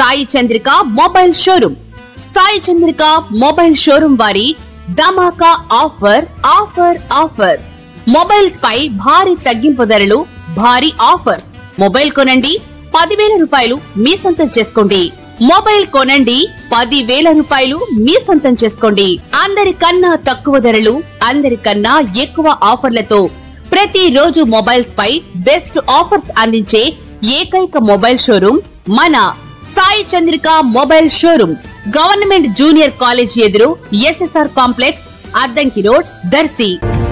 Sai Chandrika mobile showroom Sai Chandrika mobile showroom వారి ధమాకా offer offer offer mobiles పై భారీ తగ్గింపు ధరలు భారీ ఆఫర్స్ మొబైల్ కొనండి పదివేల రూపాయలు మీ సొంతం చేసుకోండి మొబైల్ కొనండి పదివేల రూపాయలు మీ సొంతం చేసుకోండి అందరికన్నా తక్కువ ధరలు అందరికన్నా ఎక్కువ ఆఫర్లతో ప్రతి రోజు మొబైల్స్ పై బెస్ట్ ఆఫర్స్ అందించే ఏకైక మొబైల్ షోరూమ్ మన Sai Chandrika mobile showroom government junior college ఎదురు SSR complex Addanki road Darsi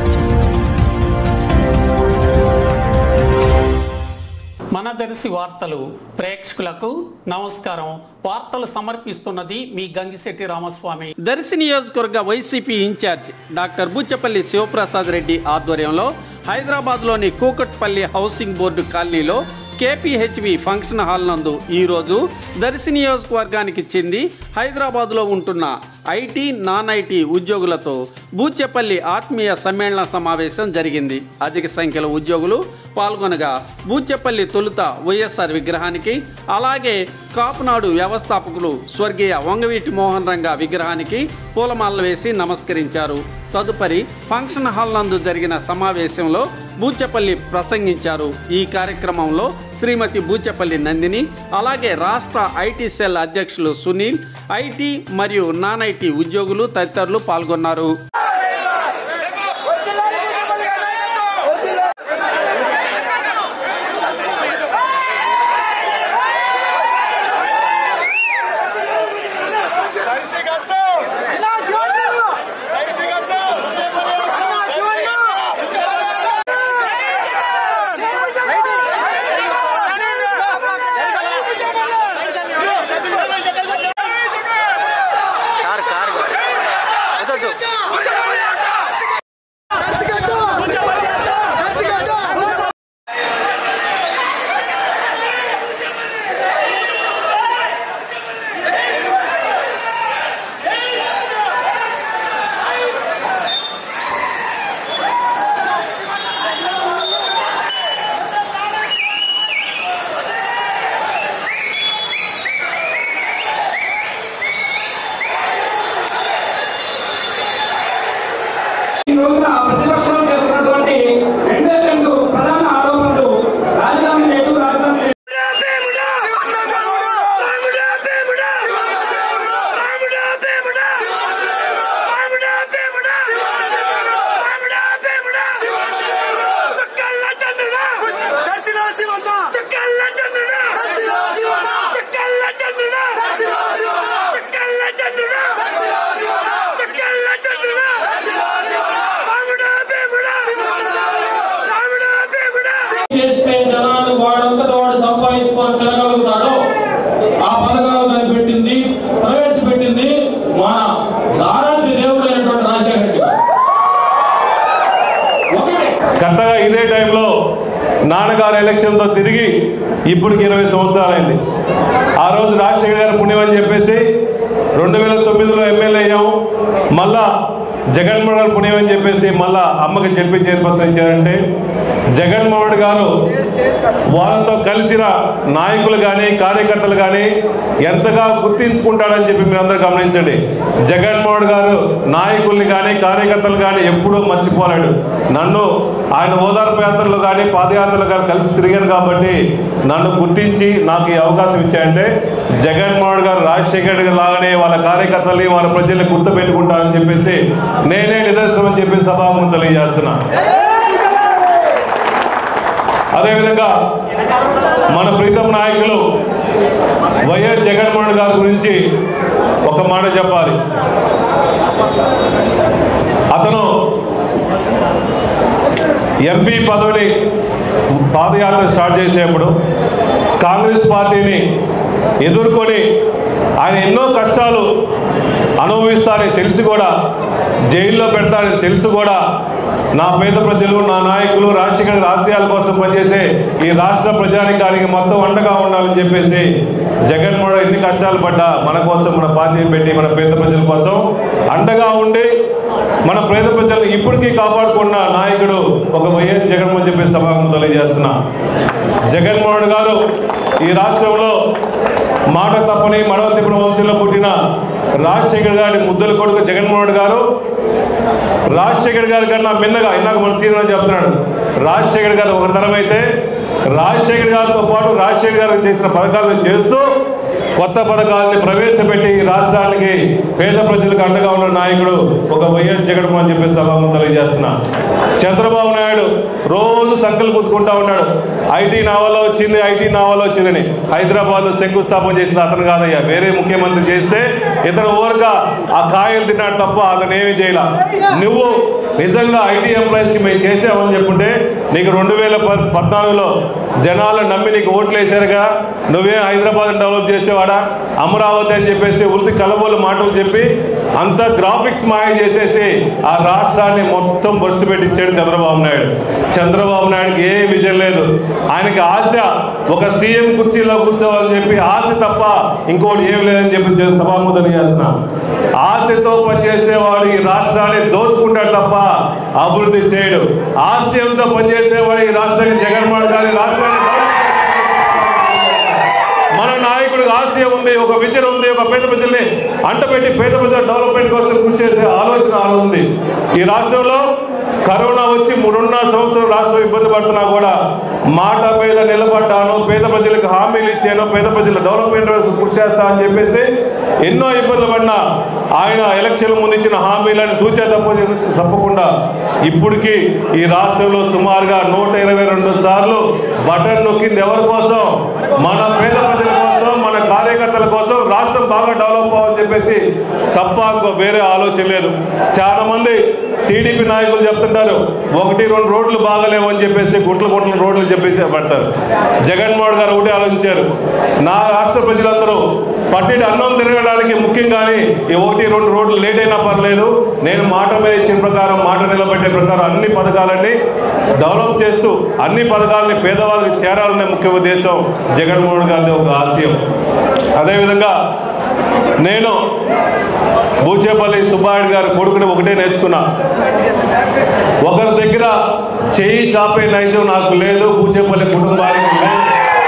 మన దర్శి వార్తలు ప్రేక్షకులకు నమస్కారం వార్తలు సమర్పిస్తున్నది మీ గంగిశెట్టి రామస్వామి దర్శి నియోజకవర్గ YCP in charge doctor Buchepalli Sivaprasad Reddy ఆధ్వర్యంలో హైదరాబాద్లోని కూకట్పల్లి హౌసింగ్ బోర్డు కాలనీలో కేపీహెచ్వి ఫంక్షన్ హాల్ నందు ఈరోజు దర్శి నియోజకవర్గానికి చెంది హైదరాబాద్లో ఉంటున్న ఐటీ నాన్ ఐటీ ఉద్యోగులతో బూచెపల్లి ఆత్మీయ సమ్మేళన సమావేశం జరిగింది అధిక సంఖ్యలో ఉద్యోగులు పాల్గొనగా బూచెపల్లి తొలుత వైఎస్ఆర్ విగ్రహానికి అలాగే కాపునాడు వ్యవస్థాపకులు స్వర్గీయ వంగవీటి మోహన్ రంగ విగ్రహానికి పూలమాలలు వేసి నమస్కరించారు తదుపరి ఫంక్షన్ హాల్ నందు జరిగిన సమావేశంలో బూచెపల్లి ప్రసంగించారు ఈ కార్యక్రమంలో శ్రీమతి బూచెపల్లి నందిని అలాగే రాష్ట్ర ఐటీ సెల్ అధ్యక్షులు సునీల్ ఐటీ మరియు నాన్ ఐటీ ఉద్యోగులు తదితరులు పాల్గొన్నారు ఈ రోజున ప్రతిపక్షంలో చేస్తున్నటువంటి రెండే రెండు ప్రధాన ఆరోపణలు రాజధాని లేదు రాజధాని లేదు చేస్తే జనాలు వాడంతట వాడు సంపాదించుకొని తిరగలుగుతాడు ఆ పథకాలు కనిపెట్టింది ప్రవేశపెట్టింది మన దారాద్రి దేవుడైనటువంటి రాజశేఖర రెడ్డి గారు. ఒకటి కరెక్ట్గా ఇదే టైంలో నాన్నగారు ఎలక్షన్తో తిరిగి ఇప్పటికి ఇరవై సంవత్సరాలైంది ఆ రోజు రాజశేఖర్ గారు పుణ్యం అని చెప్పేసి రెండు వేల తొమ్మిదిలో ఎమ్మెల్యే అయ్యాం మళ్ళా జగన్మోహన్ గారు పుణ్యం అని చెప్పేసి మళ్ళా అమ్మకి చెప్పి చైర్పర్సన్ ఇచ్చారంటే జగన్మోహన్ గారు వాళ్ళతో కలిసిన నాయకులు కానీ కార్యకర్తలు కానీ ఎంతగా గుర్తించుకుంటాడని చెప్పి మీరందరూ గమనించండి జగన్మోహన్ గారు నాయకుల్ని కానీ కార్యకర్తలు కానీ ఎప్పుడూ మర్చిపోలేడు నన్ను ఆయన ఓదార్పు యాత్రలు కానీ పాదయాత్రలు కానీ కలిసి తిరిగాను కాబట్టి నన్ను గుర్తించి నాకు ఈ అవకాశం ఇచ్చాయంటే జగన్మోహన్ గారు రాజశేఖర్ రెడ్డి లాగానే వాళ్ళ కార్యకర్తల్ని వాళ్ళ ప్రజల్ని గుర్తు పెట్టుకుంటారని చెప్పేసి నేనే నిదర్శనం అని చెప్పి సభాముఖం తెలియజేస్తున్నా అదేవిధంగా మన ప్రీతం నాయకులు వైఎస్ జగన్మోహన్ గారి గురించి ఒక మాట చెప్పాలి అతను ఎంపీ పదవిని పాదయాత్ర స్టార్ట్ చేసేప్పుడు కాంగ్రెస్ పార్టీని ఎదుర్కొని ఆయన ఎన్నో కష్టాలు అనుభవిస్తారని తెలిసి కూడా జైల్లో పెడతారని తెలిసి కూడా నా పేద ప్రజలు నా నాయకులు రాజశేఖర ఆశయాల కోసం పనిచేసే ఈ రాష్ట్ర ప్రజానికానికి మొత్తం అండగా ఉండాలని చెప్పేసి జగన్మోహన్ ఎన్ని కష్టాలు పడ్డా మన కోసం మన పార్టీని పెట్టి మన పేద ప్రజల కోసం అండగా ఉండి మన పేద ప్రజలను ఇప్పటికీ కాపాడుకున్న నాయకుడు ఒక వైఎస్ జగన్మోహన్ చెప్పేసి సభాగం తెలియజేస్తున్నా జగన్మోహన్ గారు ఈ రాష్ట్రంలో మాట తప్పని మడవ తిప్పని వంశంలో పుట్టిన రాజశేఖర్ గారి ముద్దల కొడుకు జగన్మోహన్ రెడ్డి గారు రాజశేఖర్ గారి కన్నా మిన్నగా ఇందాక మన సీనియర్ చెప్తున్నాడు రాజశేఖర్ గారు ఒక తరం అయితే రాజశేఖర్ గారితో పాటు రాజశేఖర్ గారు చేసిన పథకాలను చేస్తూ కొత్త పథకాలని ప్రవేశపెట్టి ఈ రాష్ట్రానికి పేద ప్రజలకు అండగా ఉన్న నాయకుడు ఒక వైఎస్ జగన్మోహన్ చెప్పి సభాము తెలియజేస్తున్నా చంద్రబాబు నాయుడు రోజు సంకలు గుద్దుకుంటా ఉన్నాడు ఐటీ నావలో వచ్చింది ఐటీ నావలో వచ్చిందని హైదరాబాద్ లో శంకుస్థాపన చేసింది అతను కాదయ్యా వేరే ముఖ్యమంత్రి చేస్తే ఇతను ఓరుగా ఆ కాయలు తిన్నాడు తప్ప అతను ఏమీ చేయాల నువ్వు నిజంగా ఐటీ ఎంప్లాయీస్ కి మేము చేసామని చెప్పుంటే నీకు రెండు వేల ప- పద్నాలుగులో జనాలు నమ్మి నీకు ఓట్లు వేశారుగా నువ్వే హైదరాబాద్ డెవలప్ చేసేవాడా అమరావతి అని చెప్పేసి వృత్తి కలబోలు మాటలు చెప్పి అంత గ్రాఫిక్స్ మాయ చేసేసి ఆ రాష్ట్రాన్ని మొత్తం బస్సు పెట్టించాడు చంద్రబాబు నాయుడు చంద్రబాబు నాయుడుకి ఏ విజన్ లేదు ఆయనకి ఆశ ఒక సీఎం కుర్చీలో కూర్చోవాలని చెప్పి ఆశ తప్ప ఇంకోటి ఏం లేదని చెప్పి చే- సభాముఖం చేస్తున్నా ఆశతో పనిచేసేవాడు ఈ రాష్ట్రాన్ని దోచుకుంటాడు తప్ప అభివృద్ధి చేయడు ఆశయంతో పనిచేసేవాడు ఈ రాష్ట్రానికి జగన్మోహన్ గారి రాష్ట్రాన్ని మన నాయకుడికి ఆశయం ఉంది ఒక విజన్ ఉంది ఒక పేద ప్రజల్ని అంటపెట్టి పేద ప్రజల డెవలప్మెంట్ కోసం కృషి చేసే ఆలోచన ఆలో ఉంది ఈ రాష్ట్రంలో కరోనా వచ్చి మూడున్నర సంవత్సరం రాష్ట్రం ఇబ్బంది పడుతున్నా కూడా మాట మీద నిలబడ్డాను పేద ప్రజలకు హామీలు ఇచ్చాను పేద ప్రజల డెవలప్మెంట్ కోసం కృషి చేస్తా అని చెప్పేసి ఎన్నో ఇబ్బందులు పడినా ఆయన ఎలక్షన్ ముందు ఇచ్చిన హామీలను తూచా తప్ప తప్పకుండా ఇప్పటికీ ఈ రాష్ట్రంలో సుమారుగా నూట ఇరవై రెండు సార్లు బటన్ నొక్కింది ఎవరి కోసం మన పేద ప్రజల కోసం మన కార్యకర్తల కోసం రాష్ట్రం బాగా డెవలప్ అవ్వాలని చెప్పేసి తప్ప ఇంకో వేరే ఆలోచన లేదు చాలా మంది టీడీపీ నాయకులు చెప్తుంటారు ఒకటి రెండు రోడ్లు బాగలేవు అని చెప్పేసి గుంటలు గుంటలు రోడ్లు చెప్పేసి పడతారు జగన్మోహన్ గారు ఒకటి ఆలోచించారు నా రాష్ట్ర ప్రజలందరూ పట్టిన అన్నం తిరగడానికి ముఖ్యం కానీ ఈ ఒకటి రెండు రోడ్లు లేట్ అయినా పర్లేదు నేను మాట మీద ఇచ్చిన ప్రకారం మాట నిలబెట్టే ప్రకారం అన్ని పథకాలన్నీ డెవలప్ చేస్తూ అన్ని పథకాలని పేదవాళ్ళకి చేరాలనే ముఖ్య ఉద్దేశం జగన్మోహన్ గారిది ఒక ఆశయం అదేవిధంగా నేను బూచేపల్లి సుబ్బారెడ్డి గారి కొడుకుని ఒకటే నేర్చుకున్నా ఒకరి దగ్గర చేయి చాపే నైజం నాకు లేదు బూచేపల్లి కుటుంబానికి లేదు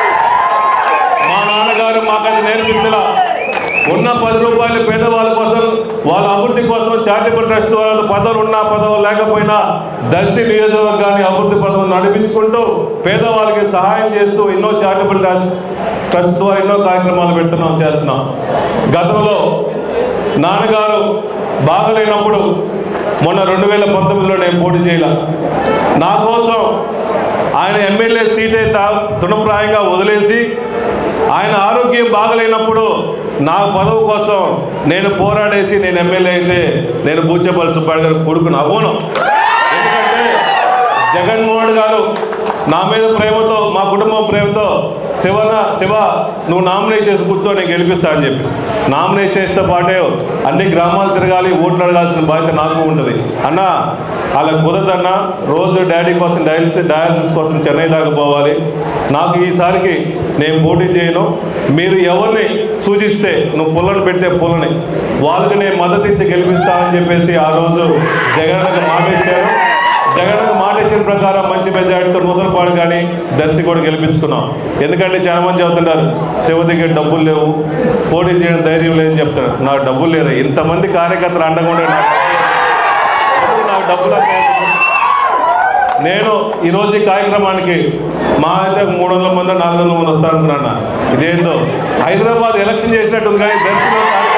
మా నాన్నగారు మాకు అది నేర్పించలా ఉన్న పది రూపాయలు పేదవాళ్ళ కోసం వాళ్ళ అభివృద్ధి కోసం చారిటబుల్ ట్రస్ట్ వాళ్ళ పదవులు ఉన్నా పదవులు లేకపోయినా దర్శి నియోజకవర్గాన్ని అభివృద్ధి పదవులు నడిపించుకుంటూ పేదవాళ్ళకి సహాయం చేస్తూ ఎన్నో చారిటబుల్ ట్రస్ట్ ట్రస్ట్ ద్వారా ఎన్నో కార్యక్రమాలు పెడుతున్నాం చేస్తున్నాం గతంలో నాన్నగారు బాగలేనప్పుడు మొన్న రెండు వేల పంతొమ్మిదిలో నేను పోటీ చేయాల నా కోసం ఆయన ఎమ్మెల్యే సీటే తా తృణప్రాయంగా వదిలేసి ఆయన ఆరోగ్యం బాగలేనప్పుడు నా పదవి కోసం నేను పోరాడేసి నేను ఎమ్మెల్యే అయితే నేను బూచేపల్లి సుబ్బారెడ్డి గారు కొడుకుని అవ్వను ఎందుకంటే జగన్మోహన్ గారు నా మీద ప్రేమతో మా కుటుంబం ప్రేమతో శివన శివ నువ్వు నామినేషన్ చేసి కూర్చో నేను గెలిపిస్తా అని చెప్పి నామినేషన్ చేస్తే పాటే అన్ని గ్రామాలు తిరగాలి ఓట్లు అడగాల్సిన బాధ్యత నాకు ఉంటుంది అన్న అలా కుదరదన్న రోజు డాడీ కోసం డయాలసిస్ డయాలసిస్ కోసం చెన్నై దాకా పోవాలి నాకు ఈసారికి నేను పోటీ చేయను మీరు ఎవరిని సూచిస్తే నువ్వు పుల్లని పెడితే పుల్లని వాళ్ళకి నేను మద్దతు ఇచ్చి గెలిపిస్తా అని చెప్పేసి ఆ రోజు జగన్ మాట ఇచ్చారు జగన్కు మాట ఇచ్చిన ప్రకారం మంచి మెజారిటీతో నూతలపాడు కానీ దర్శి కూడా గెలిపించుకున్నాం ఎందుకంటే చాలా మంది చెబుతుంటారు శివ దగ్గర డబ్బులు లేవు పోటీ చేయడం ధైర్యం లేదని చెప్తారు నాకు డబ్బులు లేదు ఇంతమంది కార్యకర్తలు అండకుండా నాకు నాకు డబ్బులు అంటే నేను ఈరోజు ఈ కార్యక్రమానికి మా అయితే మూడు వందల మంది నాలుగు వందల మంది వస్తారనుకున్నా ఇదేందో హైదరాబాద్ ఎలక్షన్ చేసినట్టుంది కానీ దర్శనం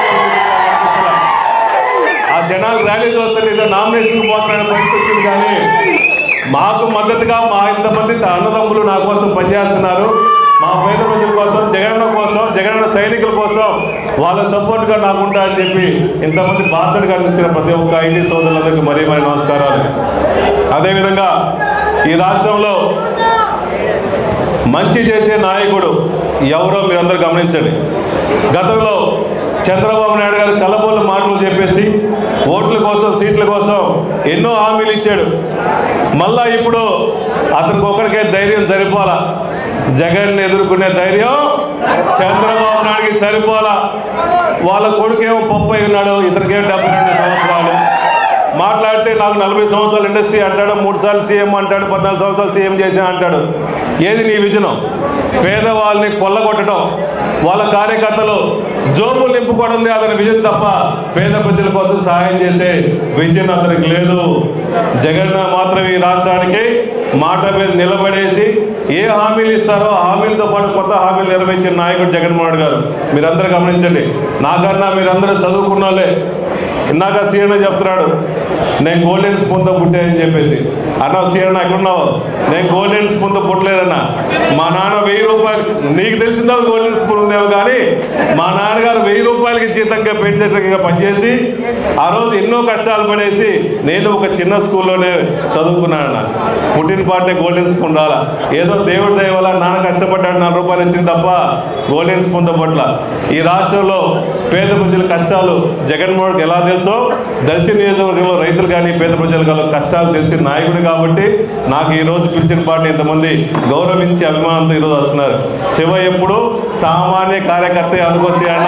ఆ జనాలు ర్యాలీ చూస్తే ఏదో నామినేషన్ పోతున్నాడని పరిస్థితి వచ్చింది కానీ మాకు మద్దతుగా మా ఇంతమంది అన్నదమ్ములు నా కోసం పనిచేస్తున్నారు మా పేద ప్రజల కోసం జగనన్న కోసం జగనన్న సైనికుల కోసం వాళ్ళ సపోర్ట్గా నాకు ఉంటా అని చెప్పి ఇంతమంది బాసడు గారు ఇచ్చిన ప్రతి ఒక్క ఐటీ సోదరులందరికీ మరీ మరీ నమస్కారాలు అదేవిధంగా ఈ రాష్ట్రంలో మంచి చేసే నాయకుడు ఎవరో మీరందరూ గమనించండి గతంలో చంద్రబాబు నాయుడు గారు కలబోళ్ళ మాటలు చెప్పేసి ఓట్ల కోసం సీట్ల కోసం ఎన్నో హామీలు ఇచ్చాడు మళ్ళా ఇప్పుడు అతనికి ఒకరికే ధైర్యం సరిపోలా జగన్ ఎదుర్కొనే ధైర్యం చంద్రబాబు నాయుడికి సరిపోలా వాళ్ళ కొడుకేమో పప్పు అయి ఉన్నాడు ఇతనికేమో డెబ్బై రెండు సంవత్సరాలు మాట్లాడితే మాట్లాడితే నాకు నలభై సంవత్సరాలు ఇండస్ట్రీ అంటాడు మూడు సార్లు సీఎం అంటాడు పద్నాలుగు సంవత్సరాలు సీఎం చేశా అంటాడు ఏది నీ విజనం పేదవాళ్ళని కొల్లగొట్టడం వాళ్ళ కార్యకర్తలు జోబులు నింపుకోవడం అతని విజన్ తప్ప పేద ప్రజల కోసం సహాయం చేసే విజన్ అతనికి లేదు జగన్ మాత్రం ఈ రాష్ట్రానికి మాట మీద నిలబడేసి ఏ హామీలు ఇస్తారో ఆ హామీలతో పాటు కొత్త హామీలు నెరవేర్చిన నాయకుడు జగన్మోహన్ రెడ్డి గారు మీరందరూ గమనించండి నాకన్నా మీరందరూ చదువుకున్న వాళ్ళే ఇందాక సీఎం చెప్తున్నాడు నేను గోల్డెన్ స్పూన్తో పుట్టానని చెప్పేసి అన్న సీఎం ఎక్కడున్నావు నేను గోల్డెన్ స్పూన్తో పుట్టలేదన్న మా నాన్న వెయ్యి రూపాయలు నీకు తెలిసిందా గోల్డెన్ స్పూన్ ఉందేమో కానీ మా నాన్నగారు వెయ్యి రూపాయలకి జీతంగా పెన్షన్గా పనిచేసి ఆ రోజు ఎన్నో కష్టాలు పడేసి నేను ఒక చిన్న స్కూల్లోనే చదువుకున్నానన్న పుట్టిన పాటే గోల్డెన్ స్పూన్ రాలా ఏదో దేవుడి దయ వల్ల నాన్న కష్టపడ్డాడు నాలుగు రూపాయలు ఇచ్చింది తప్ప గోల్డెన్ స్పూన్తో పట్ల ఈ రాష్ట్రంలో పేద ప్రజల కష్టాలు జగన్మోహన్కి ఎలా తెలుసో దర్శి నియోజకవర్గంలో రైతులు కానీ పేద ప్రజలు కానీ కష్టాలు తెలిసిన నాయకుడు కాబట్టి నాకు ఈ రోజు పిలిచిన పార్టీ ఇంతమంది గౌరవించి అభిమానంతో ఈరోజు వస్తున్నారు శివ ఎప్పుడు సామాన్య కార్యకర్త అనుకోసి అన్న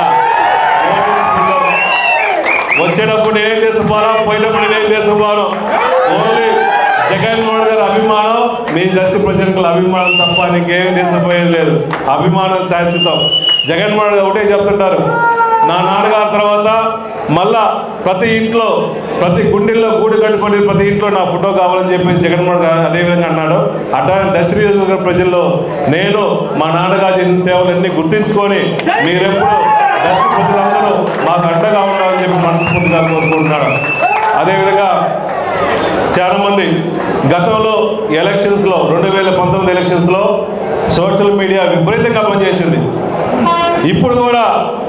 వచ్చేటప్పుడు ఏం తీసుకుపోరా పోయేటప్పుడు ఏం తీసుకుపోను ఓన్లీ జగన్మోహన్ గారి అభిమానం మీ దర్శి ప్రజలకు అభిమానం తప్ప నీకేం తీసుకుపోయేది లేదు అభిమానం శాశ్వతం జగన్మోహన్ గారు ఒకటే చెప్తుంటారు నా నాన్నగారి తర్వాత మళ్ళా ప్రతి ఇంట్లో ప్రతి గుండెల్లో గూడు కట్టుకొని ప్రతి ఇంట్లో నా ఫోటో కావాలని చెప్పేసి జగన్మోహన్ గారు అదేవిధంగా అన్నాడు అట్లాంటి దర్శి నియోజకవర్గ ప్రజల్లో నేను మా నాన్నగారు చేసిన సేవలన్నీ గుర్తించుకొని మీరెప్పుడు దర్శి ప్రజలందరూ మాకు అండగా ఉండాలని చెప్పి మనస్ఫూర్తిగా కోరుకుంటున్నాడు అదేవిధంగా చాలా మంది గతంలో ఎలక్షన్స్లో రెండు వేల పంతొమ్మిది ఎలక్షన్స్లో సోషల్ మీడియా విపరీతంగా పనిచేసింది ఇప్పుడు కూడా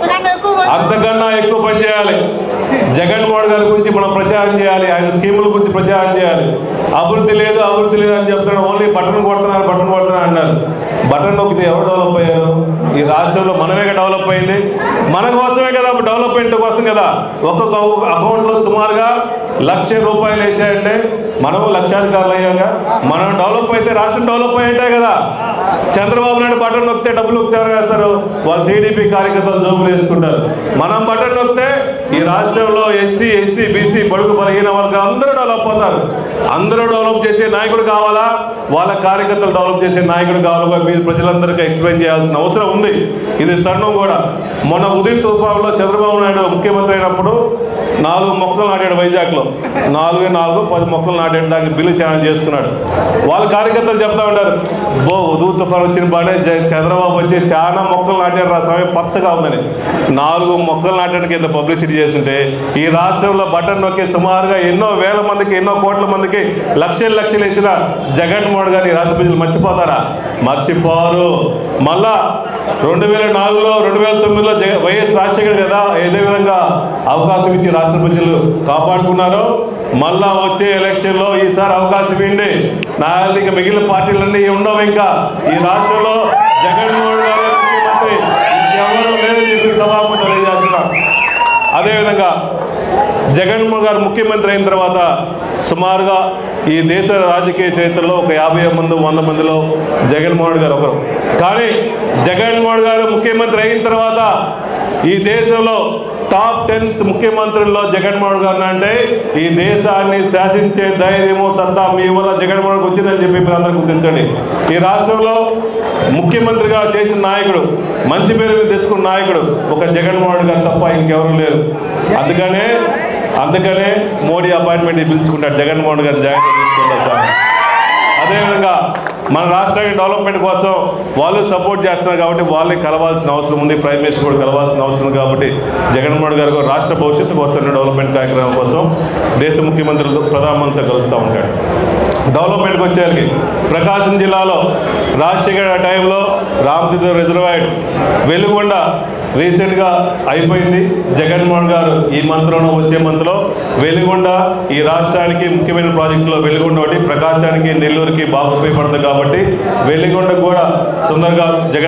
అంతకన్నా ఎక్కువ పని చేయాలి జగన్మోహన్ గారి గురించి మనం ప్రచారం చేయాలి ఆయన స్కీముల గురించి ప్రచారం చేయాలి అభివృద్ధి లేదు అభివృద్ధి లేదు అని చెప్తున్నాడు ఓన్లీ బటన్ కొడుతున్నారు బటన్ కొడుతున్నారు అన్నారు బటన్ నొక్కితే ఎవరు డెవలప్ అయ్యారు ఈ రాష్ట్రంలో మనమే డెవలప్ అయింది మన కోసమే కదా డెవలప్మెంట్ కోసం కదా ఒక్కొక్క అకౌంట్లో సుమారుగా లక్ష రూపాయలు వేసాయంటే మనం లక్షాధికారులు అయ్యాగా మనం డెవలప్ అయితే రాష్ట్రం డెవలప్ అయ్యింటే కదా చంద్రబాబు నాయుడు బటన్ నొక్కితే డబ్బులు నొక్కితే ఎవరు వేస్తారు వాళ్ళు టీడీపీ కార్యకర్తలు జోబులు వేసుకుంటారు మనం బటన్ నొక్కితే ఈ రాష్ట్రంలో ఎస్సీ ఎస్టీ బీసీ బడుగు బలహీన వర్గాలు అందరూ డెవలప్ అవుతారు అందరూ డెవలప్ చేసే నాయకుడు కావాలా వాళ్ళ కార్యకర్తలు డెవలప్ చేసే నాయకుడు కావాలా మీరు ప్రజలందరికీ ఎక్స్ప్లెయిన్ చేయాల్సిన అవసరం ఉంది ఇది తరుణం కూడా మొన్న ఉదయం తుఫాన్లో చంద్రబాబు నాయుడు ముఖ్యమంత్రి అయినప్పుడు నాలుగు మొక్కలు నాటాడు వైజాగ్లో నాలుగు నాలుగు పది మొక్కలు నాటాడు దానికి బిల్లు ఛానల్ చేసుకున్నాడు వాళ్ళ కార్యకర్తలు చెప్తా ఉంటారు బో ఉదూ తుఫాన్ వచ్చిన బానే జ- చంద్రబాబు వచ్చి చాలా మొక్కలు నాటాడు రా సమయం పచ్చగా ఉందని నాలుగు మొక్కలు నాటడానికి ఇంత పబ్లిసిటీ చేస్తుంటే ఈ రాష్ట్రంలో బటన్ నొక్కి సుమారుగా ఎన్నో వేల మందికి ఎన్నో కోట్ల మందికి లక్షలు లక్షలు వేసిన జగన్మోహన్ గారిని రాష్ట్ర ప్రజలు మర్చిపోతారా మర్చిపోరు మళ్ళా రెండు వేల నాలుగులో రెండు వేల తొమ్మిదిలో జగ వైఎస్ రాజశేఖర్ కదా ఏదే విధంగా అవకాశం ఇచ్చి రాష్ట్ర ప్రజలు కాపాడుకున్నారో మళ్ళా వచ్చే ఎలక్షన్లో ఈసారి అవకాశం ఇవ్వండి నా ఇంకా మిగిలిన పార్టీలన్నీ ఉండవు ఇంకా ఈ రాష్ట్రంలో జగన్మోహన్ గారు ముఖ్యమంత్రి ఇంకెవరూ లేదని చెప్పి సభాపతి తెలియజేస్తున్నా అదేవిధంగా జగన్మోహన్ గారు ముఖ్యమంత్రి అయిన తర్వాత సుమారుగా ఈ దేశ రాజకీయ చరిత్రలో ఒక యాభై మంది వంద మందిలో జగన్మోహన్ గారు ఒకరు కానీ జగన్మోహన్ గారు ముఖ్యమంత్రి అయిన తర్వాత ఈ దేశంలో టాప్ టెన్ ముఖ్యమంత్రుల్లో జగన్మోహన్ గారు అంటే ఈ దేశాన్ని శాసించే ధైర్యము సత్తా మీ వల్ల జగన్మోహన్ వచ్చిందని చెప్పి మీరు అందరూ గుర్తించండి ఈ రాష్ట్రంలో ముఖ్యమంత్రిగా చేసిన నాయకుడు మంచి పేరు మీద తెచ్చుకున్న నాయకుడు ఒక జగన్మోహన్ గారు తప్ప ఇంకెవరు లేరు అందుకనే అందుకనే మోడీ అపాయింట్మెంట్ పిలుచుకుంటాడు జగన్మోహన్ గారు జాగ్రత్త తీసుకుంటారు సార్ అదేవిధంగా మన రాష్ట్రానికి డెవలప్మెంట్ కోసం వాళ్ళు సపోర్ట్ చేస్తున్నారు కాబట్టి వాళ్ళని కలవాల్సిన అవసరం ఉంది ప్రైమ్ మినిస్టర్ కూడా కలవాల్సిన అవసరం ఉంది కాబట్టి జగన్మోహన్ గారు కూడా రాష్ట్ర భవిష్యత్తు కోసం డెవలప్మెంట్ కార్యక్రమం కోసం దేశ ముఖ్యమంత్రులు ప్రధానమంత్రి కలుస్తూ ఉంటాడు డెవలప్మెంట్కి వచ్చేసరికి ప్రకాశం జిల్లాలో రాజశేఖర టైంలో రామతీర్థ రిజర్వాయర్ వెలుగొండ రీసెంట్గా అయిపోయింది జగన్మోహన్ గారు ఈ మంత్రంలో వచ్చే మంత్లో వెలుగొండ ఈ రాష్ట్రానికి ముఖ్యమైన ప్రాజెక్టులో వెలుగొండ ఒకటి ప్రకాశానికి నెల్లూరుకి బాగా ఉపయోగపడుతుంది కాబట్టి వెలుగొండ కూడా సుందరగా జగన్